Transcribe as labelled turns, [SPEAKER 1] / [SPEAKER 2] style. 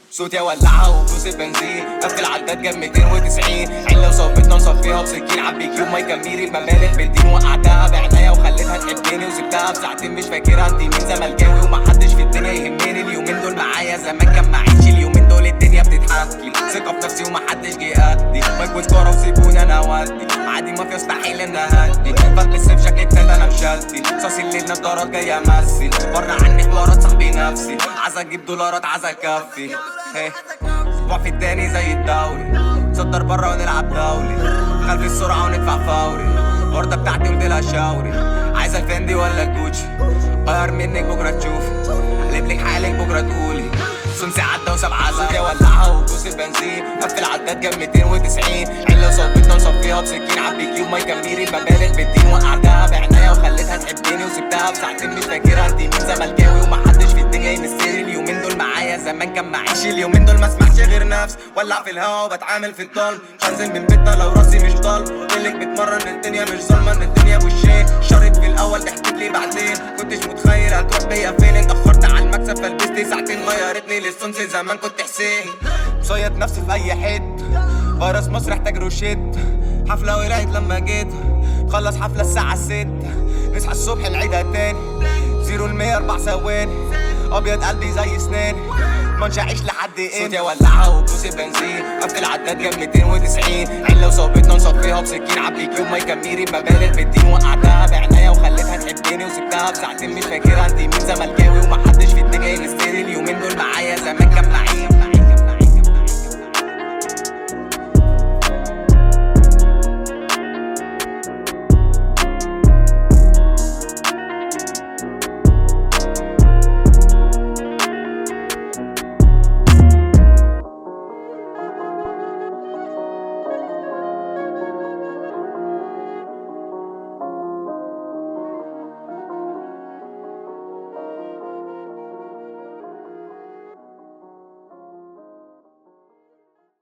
[SPEAKER 1] صوتي اولعها وفلوس البنزين قفل العداد جاب 290 عله وصفتنا نصفيها بسكين عبي كيوب مايكا ميري الممالك بالدين وقعتها بعناية وخليتها تحبني وسبتها بساعتين مش فاكرها انتي مين زملكاوي ومحدش في الدنيا يهمني اليومين دول معايا زمان كان معيش اليومين دول الدنيا بتضحكلي ثقة في نفسي ومحدش جه قدي مايك وسكارة وسيبوني انا ودي عادي ما في يستحيل ان اهدي فبس بشكل تاني انا مشلتي صاصي الليل نضارات جاي امثل بره عني حوارات صاحبي نفسي عايز اجيب دولارات عايز اكفي هي. اسبوع في التاني زي الدوري صدر بره ونلعب دولي خلف السرعة وندفع فوري الوردة بتاعتي وديلها شاوري عايزة الفندي ولا الجوتشي غير منك بكرة تشوفي اقلب لك حالك بكرة تقولي سمسي عدى وسبعة زوجة ولعها وكوس البنزين قفل العداد جاب 290 عله وصبتنا نصفيها بسكين عبي كيوب مايكا ميري المبالغ بالدين وقعتها بعناية وخليتها تحبني وسبتها بساعتين مش فاكرها انتي مين زملكاوي ومحدش في الدنيا يمثلي اليومين دول معايا زمان كان معيش اليومين دول ما اسمحش غير نفس ولع في الهوا وبتعامل في الضل بنزل من بيتنا لو راسي مش ضل قلك بتمرن الدنيا مش ظلمة ان الدنيا وشين شريت في الاول ضحكت لي بعدين كنتش متخيل هتروح بيا فين اتاخرت على المكسب فلبست ساعتين غيرتني للسونس زمان كنت حسين مصيد نفسي في اي حته فيروس مصر احتاج روشيت حفلة ولعت لما جيت خلص حفلة الساعة ستة نصحى الصبح نعيدها تاني زيرو المية أربع ثواني أبيض قلبي زي سناني منش أعيش لحد إيه صوتي أولعها وفلوس البنزين قفل العداد جاب 290 عله وصابتنا نصفيها بسكين عبي كيوب مايكا ميري المبالغ بالدين وقعتها بعناية وخليتها تحبني وسبتها بساعتين مش فاكرها انتي مين زملكاوي ومحدش في الدنيا يمثلي اليومين دول معايا زمان كان معين